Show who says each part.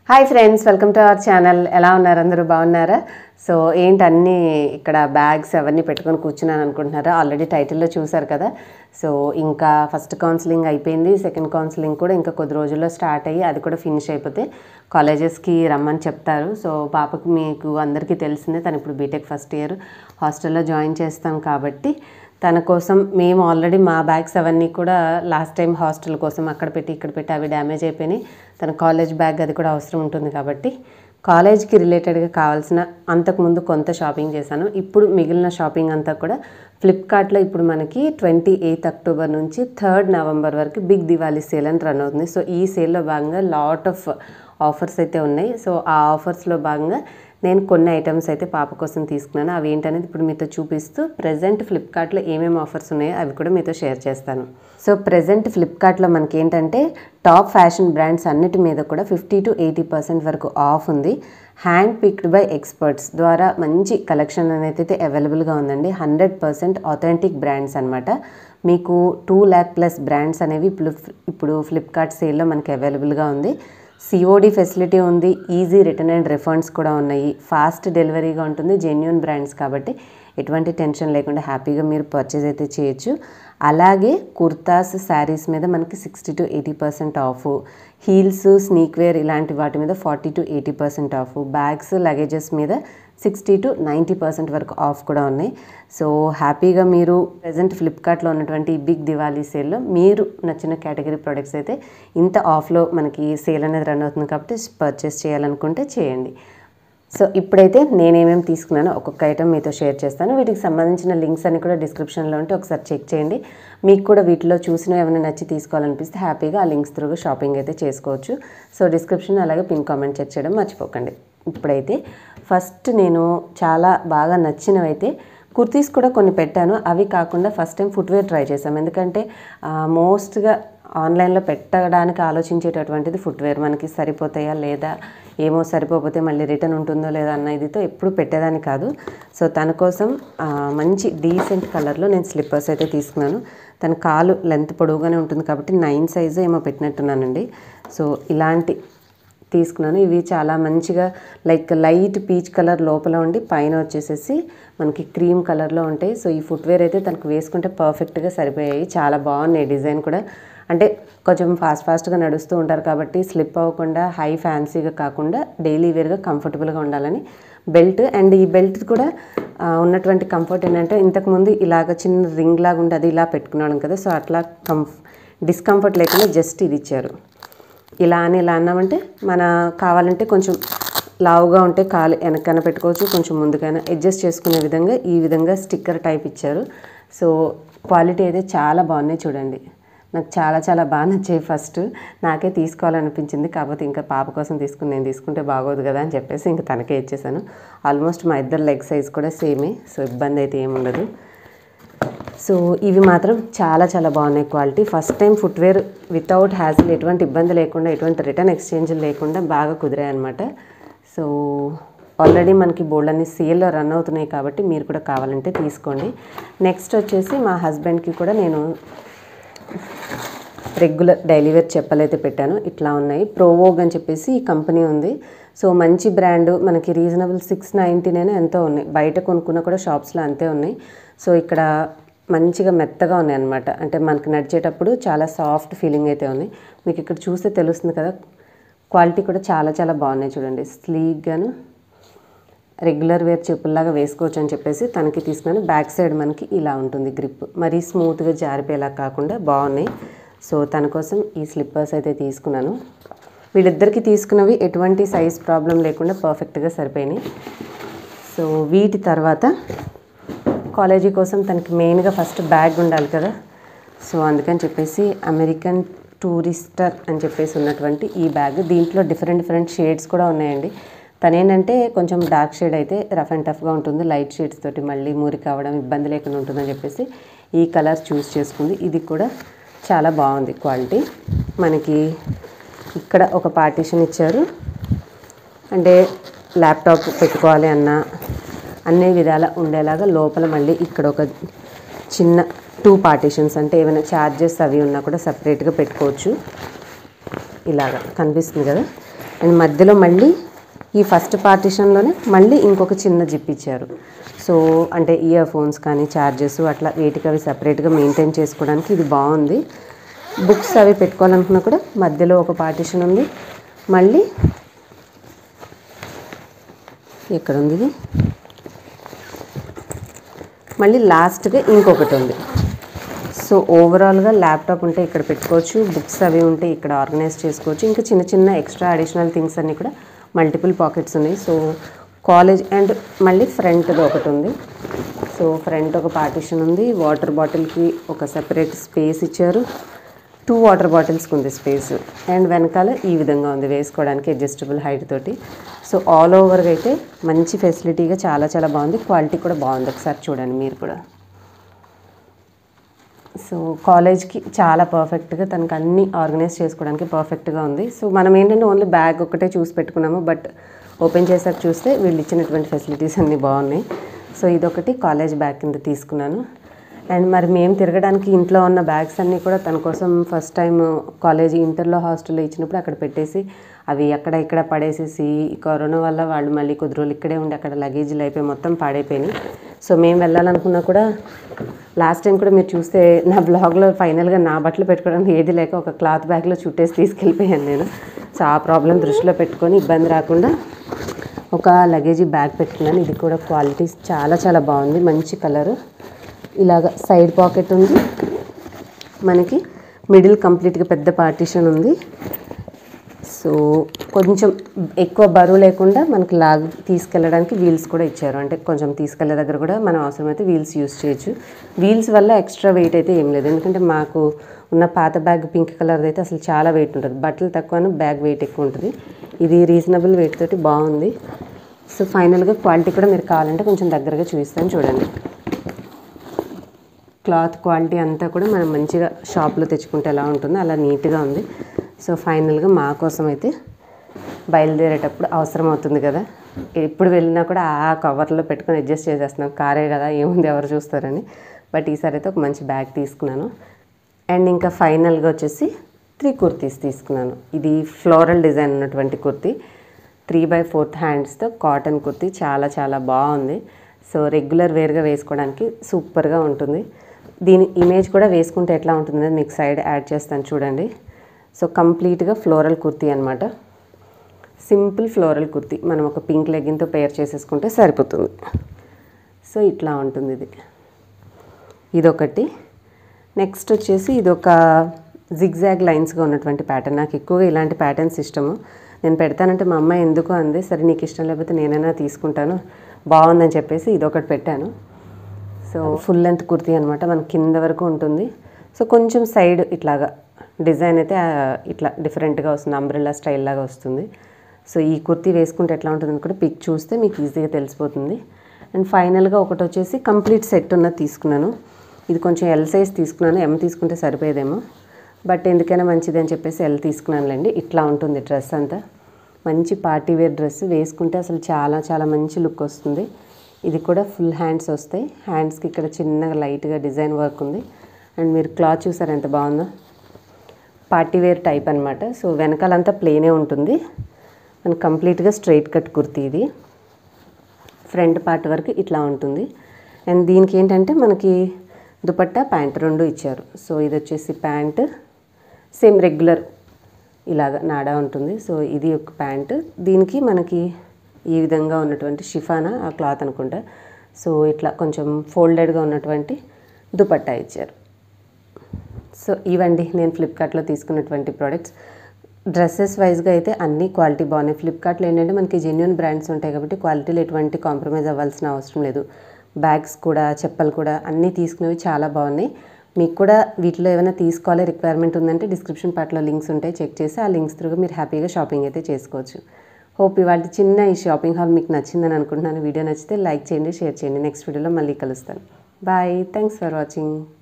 Speaker 1: hi friends welcome to our channel ఎలా ఉన్నారు అందరూ బాగున్నారా సో ఏంటి అన్నీ ఇక్కడ బ్యాగ్స్ అవన్నీ పెట్టుకొని కూర్చున్నాను అనుకుంటున్నారా ఆల్రెడీ టైటిల్లో చూసారు కదా సో ఇంకా ఫస్ట్ కౌన్సిలింగ్ అయిపోయింది సెకండ్ కౌన్సిలింగ్ కూడా ఇంకా కొద్ది రోజుల్లో స్టార్ట్ అయ్యి అది కూడా ఫినిష్ అయిపోతే కాలేజెస్కి రమ్మని చెప్తారు సో పాపకు మీకు అందరికీ తెలిసిందే తను ఇప్పుడు బీటెక్ ఫస్ట్ ఇయర్ హాస్టల్లో జాయిన్ చేస్తాం కాబట్టి తన కోసం మేము ఆల్రెడీ మా బ్యాగ్స్ అవన్నీ కూడా లాస్ట్ టైం హాస్టల్ కోసం అక్కడ పెట్టి ఇక్కడ పెట్టి అవి డ్యామేజ్ అయిపోయినాయి తన కాలేజ్ బ్యాగ్ అది కూడా అవసరం ఉంటుంది కాబట్టి కాలేజ్కి రిలేటెడ్గా కావాల్సిన అంతకుముందు కొంత షాపింగ్ చేశాను ఇప్పుడు మిగిలిన షాపింగ్ అంతా కూడా ఫ్లిప్కార్ట్లో ఇప్పుడు మనకి ట్వంటీ ఎయిత్ అక్టోబర్ నుంచి థర్డ్ నవంబర్ వరకు బిగ్ దివాళీ సేల్ అని రన్ అవుతుంది సో ఈ సేల్లో భాగంగా లాట్ ఆఫ్ ఆఫర్స్ అయితే ఉన్నాయి సో ఆ ఆఫర్స్లో భాగంగా నేను కొన్ని ఐటమ్స్ అయితే పాప కోసం తీసుకున్నాను అవి ఏంటనేది ఇప్పుడు మీతో చూపిస్తూ ప్రజెంట్ ఫ్లిప్కార్ట్లో ఏమేమి ఆఫర్స్ ఉన్నాయో అవి కూడా మీతో షేర్ చేస్తాను సో ప్రజెంట్ ఫ్లిప్కార్ట్లో మనకి ఏంటంటే టాప్ ఫ్యాషన్ బ్రాండ్స్ అన్నిటి మీద కూడా ఫిఫ్టీ టు ఎయిటీ పర్సెంట్ వరకు ఆఫ్ ఉంది హ్యాండ్ పిక్డ్ బై ఎక్స్పర్ట్స్ ద్వారా మంచి కలెక్షన్ అనేది అయితే అవైలబుల్గా ఉందండి హండ్రెడ్ పర్సెంట్ ఆథెంటిక్ బ్రాండ్స్ అనమాట మీకు టూ ల్యాక్ ప్లస్ బ్రాండ్స్ అనేవి ఇప్పుడు ఇప్పుడు ఫ్లిప్కార్ట్ సేల్లో మనకి అవైలబుల్గా ఉంది సిఓడి ఫెసిలిటీ ఉంది ఈజీ రిటర్న్ అండ్ రిఫండ్స్ కూడా ఉన్నాయి ఫాస్ట్ డెలివరీగా ఉంటుంది జెన్యున్ బ్రాండ్స్ కాబట్టి ఎటువంటి టెన్షన్ లేకుండా హ్యాపీగా మీరు పర్చేజ్ అయితే చేయొచ్చు అలాగే కుర్తాస్ శారీస్ మీద మనకి sixty to eighty percent off heels sneak wear ఇలాంటి వాటి మీద forty to eighty percent off bags luggages మీద సిక్స్టీ టు నైంటీ పర్సెంట్ వరకు ఆఫ్ కూడా ఉన్నాయి సో హ్యాపీగా మీరు ప్రజెంట్ ఫ్లిప్కార్ట్లో ఉన్నటువంటి ఈ బిగ్ దివాళీ సేల్లో మీరు నచ్చిన కేటగిరీ ప్రొడక్ట్స్ అయితే ఇంత ఆఫ్లో మనకి సేల్ అనేది రన్ అవుతుంది కాబట్టి పర్చేస్ చేయాలనుకుంటే చేయండి సో ఇప్పుడైతే నేనేమేమి తీసుకున్నానో ఒక్కొక్క ఐటమ్ మీతో షేర్ చేస్తాను వీటికి సంబంధించిన లింక్స్ అన్ని కూడా డిస్క్రిప్షన్లో ఉంటే ఒకసారి చెక్ చేయండి మీకు కూడా వీటిలో చూసిన ఏమైనా నచ్చి తీసుకోవాలనిపిస్తే హ్యాపీగా ఆ లింక్స్ త్రూగా షాపింగ్ అయితే చేసుకోవచ్చు సో డిస్క్రిప్షన్ అలాగే పిన్ కామెంట్ చెక్ చేయడం మర్చిపోకండి ఇప్పుడైతే ఫస్ట్ నేను చాలా బాగా నచ్చినవి అయితే కుర్తీస్ కూడా కొన్ని పెట్టాను అవి కాకుండా ఫస్ట్ టైం ఫుట్వేర్ ట్రై చేసాం ఎందుకంటే మోస్ట్గా ఆన్లైన్లో పెట్టడానికి ఆలోచించేటటువంటిది ఫుట్వేర్ మనకి సరిపోతాయా లేదా ఏమో సరిపోతే మళ్ళీ రిటర్న్ ఉంటుందో లేదా అన్న ఇదితో ఎప్పుడు పెట్టేదాన్ని కాదు సో తన కోసం ఆ, మంచి డీసెంట్ కలర్లో నేను స్లిప్పర్స్ అయితే తీసుకున్నాను తన కాలు లెంత్ పొడవుగానే ఉంటుంది కాబట్టి నైన్ సైజు ఏమో పెట్టినట్టున్నానండి సో ఇలాంటి తీసుకున్నాను ఇవి చాలా మంచిగా లైక్ లైట్ పీచ్ కలర్ లోపల ఉండి పైన వచ్చేసేసి మనకి క్రీమ్ కలర్లో ఉంటాయి సో ఈ ఫుట్వేర్ అయితే తనకు వేసుకుంటే పర్ఫెక్ట్గా సరిపోయాయి చాలా బాగున్నాయి డిజైన్ కూడా అంటే కొంచెం ఫాస్ట్ ఫాస్ట్గా నడుస్తూ ఉంటారు కాబట్టి స్లిప్ అవ్వకుండా హై ఫ్యాన్సీగా కాకుండా డైలీ వేర్గా కంఫర్టబుల్గా ఉండాలని బెల్ట్ అండ్ ఈ బెల్ట్ కూడా ఆ, ఉన్నటువంటి కంఫర్ట్ ఏంటంటే ఇంతకుముందు ఇలాగ చిన్న రింగ్ లాగా ఉండి అది ఇలా పెట్టుకున్నాను కదా సో అట్లా కంఫ్ డిస్కంఫర్ట్ లేకుండా జస్ట్ ఇది ఇచ్చారు ఇలా అని ఇలా అన్నామంటే మన కావాలంటే కొంచెం లావుగా ఉంటే కాలు వెనకన పెట్టుకోవచ్చు కొంచెం ముందుకైనా అడ్జస్ట్ చేసుకునే విధంగా ఈ విధంగా స్టిక్కర్ టైప్ ఇచ్చారు సో క్వాలిటీ అయితే చాలా బాగున్నాయి చూడండి నాకు చాలా చాలా బాగా నచ్చాయి ఫస్ట్ నాకే తీసుకోవాలనిపించింది కాకపోతే ఇంకా పాప కోసం తీసుకుని నేను తీసుకుంటే బాగోదు కదా అని చెప్పేసి ఇంకా తనకే ఇచ్చేసాను ఆల్మోస్ట్ మా ఇద్దరు లెగ్ సైజ్ కూడా సేమే సో ఇబ్బంది అయితే ఏముండదు సో ఇవి మాత్రం చాలా చాలా బాగున్నాయి quality first time footwear without hassle ఎటువంటి ఇబ్బంది లేకుండా ఎటువంటి రిటర్న్ ఎక్స్చేంజ్ లేకుండా బాగా కుదిరాయి అనమాట సో ఆల్రెడీ మనకి బోల్డ్ అన్ని సేల్లో రన్ అవుతున్నాయి కాబట్టి మీరు కూడా కావాలంటే తీసుకోండి నెక్స్ట్ వచ్చేసి మా హస్బెండ్కి కూడా నేను రెగ్యులర్ డైలీ వేర్ చెప్పలైతే పెట్టాను ఇట్లా ఉన్నాయి ప్రోవోగ్ అని చెప్పేసి ఈ కంపెనీ ఉంది సో మంచి బ్రాండ్ మనకి రీజనబుల్ సిక్స్ నైంటీనైనా ఎంతో ఉన్నాయి బయట కొనుక్కున్న కూడా షాప్స్లో అంతే ఉన్నాయి సో ఇక్కడ మంచిగా మెత్తగా ఉన్నాయి అనమాట అంటే మనకి నడిచేటప్పుడు చాలా సాఫ్ట్ ఫీలింగ్ అయితే ఉన్నాయి మీకు ఇక్కడ చూస్తే తెలుస్తుంది కదా క్వాలిటీ కూడా చాలా చాలా బాగున్నాయి చూడండి స్లీగ్గాను రెగ్యులర్ వేర్ చెప్పుల్లాగా వేసుకోవచ్చు అని చెప్పేసి తనకి తీసుకున్నాను బ్యాక్ సైడ్ మనకి ఇలా ఉంటుంది గ్రిప్ మరీ స్మూత్గా జారిపోయేలా కాకుండా బాగున్నాయి సో తన కోసం ఈ స్లిప్పర్స్ అయితే తీసుకున్నాను వీళ్ళిద్దరికి తీసుకున్నవి ఎటువంటి సైజ్ ప్రాబ్లం లేకుండా పర్ఫెక్ట్గా సరిపోయినాయి సో వీటి తర్వాత కాలేజీ కోసం తనకి మెయిన్గా ఫస్ట్ బ్యాగ్ ఉండాలి కదా సో అందుకని చెప్పేసి అమెరికన్ టూరిస్టర్ అని చెప్పేసి ఉన్నటువంటి ఈ బ్యాగ్ దీంట్లో డిఫరెంట్ డిఫరెంట్ షేడ్స్ కూడా ఉన్నాయండి తనేంటంటే కొంచెం డార్క్ షేడ్ అయితే రఫ్ అండ్ టఫ్గా ఉంటుంది లైట్ షేడ్స్ తోటి మళ్ళీ మురికి అవ్వడం ఇబ్బంది లేకుండా ఉంటుందని చెప్పేసి ఈ కలర్ చూస్ చేసుకుంది ఇది కూడా చాలా బాగుంది క్వాలిటీ మనకి ఇక్కడ ఒక పార్టీషన్ ఇచ్చారు అంటే ల్యాప్టాప్ పెట్టుకోవాలి అన్న అన్ని విధాల ఉండేలాగా లోపల మళ్ళీ ఇక్కడ ఒక చిన్న టూ పార్టీషన్స్ అంటే ఏమైనా ఛార్జెస్ అవి ఉన్నా కూడా సపరేట్గా పెట్టుకోవచ్చు ఇలాగా కనిపిస్తుంది కదా అండ్ మధ్యలో మళ్ళీ ఈ ఫస్ట్ పార్టిషన్లోనే మళ్ళీ ఇంకొక చిన్న జిప్ ఇచ్చారు సో అంటే ఇయర్ ఫోన్స్ కానీ ఛార్జెస్ అట్లా వేటికి అవి సపరేట్గా మెయింటైన్ చేసుకోవడానికి ఇది బాగుంది బుక్స్ అవి పెట్టుకోవాలనుకున్నా కూడా మధ్యలో ఒక పార్టిషన్ ఉంది మళ్ళీ ఎక్కడ ఉంది ఇది మళ్ళీ లాస్ట్గా ఇంకొకటి ఉంది సో ఓవరాల్గా ల్యాప్టాప్ ఉంటే ఇక్కడ పెట్టుకోవచ్చు బుక్స్ అవి ఉంటే ఇక్కడ ఆర్గనైజ్ చేసుకోవచ్చు ఇంకా చిన్న చిన్న ఎక్స్ట్రా అడిషనల్ థింగ్స్ అన్నీ కూడా మల్టిపుల్ పాకెట్స్ ఉన్నాయి సో కాలేజ్ అండ్ మళ్ళీ ఫ్రంట్ది ఒకటి ఉంది సో ఫ్రంట్ ఒక పార్టిషన్ ఉంది వాటర్ బాటిల్కి ఒక సెపరేట్ స్పేస్ ఇచ్చారు టూ వాటర్ బాటిల్స్కి ఉంది స్పేస్ అండ్ వెనకాల ఈ విధంగా ఉంది వేసుకోవడానికి అడ్జస్టబుల్ హైట్ తోటి సో ఆల్ ఓవర్గా అయితే మంచి ఫెసిలిటీగా చాలా చాలా బాగుంది క్వాలిటీ కూడా బాగుంది ఒకసారి చూడండి మీరు కూడా సో కాలేజ్కి చాలా పర్ఫెక్ట్గా తనకు అన్ని ఆర్గనైజ్ చేసుకోవడానికి పర్ఫెక్ట్గా ఉంది సో మనం ఏంటంటే ఓన్లీ బ్యాగ్ ఒకటే చూసి పెట్టుకున్నాము బట్ ఓపెన్ చేసాక చూస్తే వీళ్ళు ఇచ్చినటువంటి ఫెసిలిటీస్ అన్నీ బాగున్నాయి సో ఇదొకటి కాలేజ్ బ్యాగ్ కింద తీసుకున్నాను అండ్ మరి మేము తిరగడానికి ఇంట్లో ఉన్న బ్యాగ్స్ అన్నీ కూడా తన కోసం ఫస్ట్ టైం కాలేజీ ఇంటర్లో హాస్టల్లో ఇచ్చినప్పుడు అక్కడ పెట్టేసి అవి అక్కడ ఇక్కడ పడేసేసి ఈ కరోనా వల్ల వాళ్ళు మళ్ళీ కొద్ది రోజులు ఇక్కడే ఉండి అక్కడ లగేజీలు అయిపోయి మొత్తం పాడైపోయినాయి సో మేము వెళ్ళాలనుకున్నా కూడా లాస్ట్ టైం కూడా మీరు చూస్తే నా బ్లాగ్లో ఫైనల్గా నా బట్టలు పెట్టుకోవడానికి ఏది లేక ఒక క్లాత్ బ్యాగ్లో చుట్టేసి తీసుకెళ్ళిపోయాను నేను సో ఆ ప్రాబ్లం దృష్టిలో పెట్టుకొని ఇబ్బంది రాకుండా ఒక లగేజీ బ్యాగ్ పెట్టుకున్నాను ఇది కూడా క్వాలిటీ చాలా చాలా బాగుంది మంచి కలరు ఇలాగ సైడ్ పాకెట్ ఉంది మనకి మిడిల్ కంప్లీట్గా పెద్ద పార్టీషన్ ఉంది సో కొంచెం ఎక్కువ బరువు లేకుండా మనకి లాగ్ తీసుకెళ్ళడానికి వీల్స్ కూడా ఇచ్చారు అంటే కొంచెం తీసుకెళ్ళే దగ్గర కూడా మనం అవసరమైతే వీల్స్ యూస్ చేయొచ్చు వీల్స్ వల్ల ఎక్స్ట్రా వెయిట్ అయితే ఏం లేదు ఎందుకంటే మాకు ఉన్న పాత బ్యాగ్ పింక్ కలర్ది అయితే అసలు చాలా వెయిట్ ఉంటుంది బట్టలు తక్కువను బ్యాగ్ వెయిట్ ఎక్కువ ఉంటుంది ఇది రీజనబుల్ వెయిట్ తోటి బాగుంది సో ఫైనల్గా క్వాలిటీ కూడా మీరు కావాలంటే కొంచెం దగ్గరగా చూపిస్తాను చూడండి క్లాత్ క్వాలిటీ అంతా కూడా మనం మంచిగా షాప్లో తెచ్చుకుంటే ఎలా ఉంటుందో అలా నీట్గా ఉంది సో ఫైనల్గా మా కోసం అయితే బయలుదేరేటప్పుడు అవసరం అవుతుంది కదా ఎప్పుడు వెళ్ళినా కూడా ఆ కవర్లో పెట్టుకొని అడ్జస్ట్ చేసేస్తున్నాం కారే కదా ఏముంది ఎవరు చూస్తారని బట్ ఈసారి అయితే ఒక మంచి బ్యాగ్ తీసుకున్నాను అండ్ ఇంకా ఫైనల్గా వచ్చేసి త్రీ కుర్తీస్ తీసుకున్నాను ఇది ఫ్లోరల్ డిజైన్ ఉన్నటువంటి కుర్తీ త్రీ బై ఫోర్త్ హ్యాండ్స్తో కాటన్ కుర్తీ చాలా చాలా బాగుంది సో రెగ్యులర్ వేర్గా వేసుకోవడానికి సూపర్గా ఉంటుంది దీని ఇమేజ్ కూడా వేసుకుంటే ఎట్లా ఉంటుందో మీకు సైడ్ యాడ్ చేస్తాను చూడండి సో కంప్లీట్గా ఫ్లోరల్ కుర్తీ అనమాట సింపుల్ ఫ్లోరల్ కుర్తీ మనం ఒక పింక్ లెగ్గిన్తో పేర్ చేసేసుకుంటే సరిపోతుంది సో ఇట్లా ఉంటుంది ఇది ఇదొకటి నెక్స్ట్ వచ్చేసి ఇది ఒక జిగ్జాగ్ లైన్స్గా ఉన్నటువంటి ప్యాటర్న్ నాకు ఎక్కువగా ఇలాంటి ప్యాటర్న్స్ ఇష్టము నేను పెడతానంటే మా అమ్మాయి ఎందుకు అంది సరే నీకు ఇష్టం లేకపోతే నేనైనా తీసుకుంటాను బాగుందని చెప్పేసి ఇదొకటి పెట్టాను సో ఫుల్ లెంత్ కుర్తీ అనమాట మనకి కింద వరకు ఉంటుంది సో కొంచెం సైడ్ ఇట్లాగా డిజైన్ అయితే ఆ, ఇట్లా డిఫరెంట్గా వస్తుంది అంబ్రెల్లా స్టైల్ లాగా వస్తుంది సో ఈ కుర్తీ వేసుకుంటే ఎట్లా ఉంటుందని కూడా పిక్ చూస్తే మీకు ఈజీగా తెలిసిపోతుంది అండ్ ఫైనల్గా ఒకటి వచ్చేసి కంప్లీట్ సెట్ ఉన్నది తీసుకున్నాను ఇది కొంచెం ఎల్ సైజ్ తీసుకున్నాను ఎం తీసుకుంటే సరిపోయేదేమో బట్ ఎందుకైనా మంచిది అని చెప్పేసి ఎల్ తీసుకున్నానులేండి ఇట్లా ఉంటుంది డ్రెస్ అంతా మంచి పార్టీ వేర్ డ్రెస్ వేసుకుంటే అసలు చాలా చాలా మంచి లుక్ వస్తుంది ఇది కూడా ఫుల్ హ్యాండ్స్ వస్తాయి హ్యాండ్స్కి ఇక్కడ చిన్నగా లైట్గా డిజైన్ వర్క్ ఉంది అండ్ మీరు క్లాత్ చూసారు ఎంత బాగుందో పార్టీ వేర్ టైప్ అనమాట సో వెనకాలంతా ప్లేనే ఉంటుంది మనకి కంప్లీట్గా స్ట్రైట్ కట్ కుర్తీ ఇది ఫ్రంట్ పార్ట్ వరకు ఇట్లా ఉంటుంది అండ్ దీనికి ఏంటంటే మనకి దుపట్టా ప్యాంట్ రెండు ఇచ్చారు సో ఇది వచ్చేసి ప్యాంట్ సేమ్ రెగ్యులర్ ఇలాగ నాడా ఉంటుంది సో ఇది ఒక ప్యాంట్ దీనికి మనకి ఈ విధంగా ఉన్నటువంటి షిఫానా ఆ క్లాత్ అనుకుంటా సో ఇట్లా కొంచెం ఫోల్డెడ్గా ఉన్నటువంటి దుపట్టా ఇచ్చారు సో ఇవండి నేను ఫ్లిప్కార్ట్లో తీసుకున్నటువంటి ప్రోడక్ట్స్ డ్రెస్సెస్ వైజ్గా అయితే అన్ని క్వాలిటీ బాగున్నాయి ఫ్లిప్కార్ట్లో ఏంటంటే మనకి జెన్యున్ బ్రాండ్స్ ఉంటాయి కాబట్టి క్వాలిటీలో ఎటువంటి కాంప్రమైజ్ అవ్వాల్సిన అవసరం లేదు బ్యాగ్స్ కూడా చెప్పలు కూడా అన్నీ తీసుకునేవి చాలా బాగున్నాయి మీకు కూడా వీటిలో ఏమైనా తీసుకోవాలి రిక్వైర్మెంట్ ఉందంటే డిస్క్రిప్షన్ పార్ట్లో లింక్స్ ఉంటాయి చెక్ చేసి ఆ లింక్స్ త్రూగా మీరు హ్యాపీగా షాపింగ్ అయితే చేసుకోవచ్చు హోప్ ఇవాళ చిన్న ఈ షాపింగ్ హాల్ మీకు నచ్చిందని అనుకుంటున్నాను వీడియో నచ్చితే లైక్ చేయండి షేర్ చేయండి నెక్స్ట్ వీడియోలో మళ్ళీ కలుస్తాను బాయ్ థ్యాంక్స్ ఫర్ వాచింగ్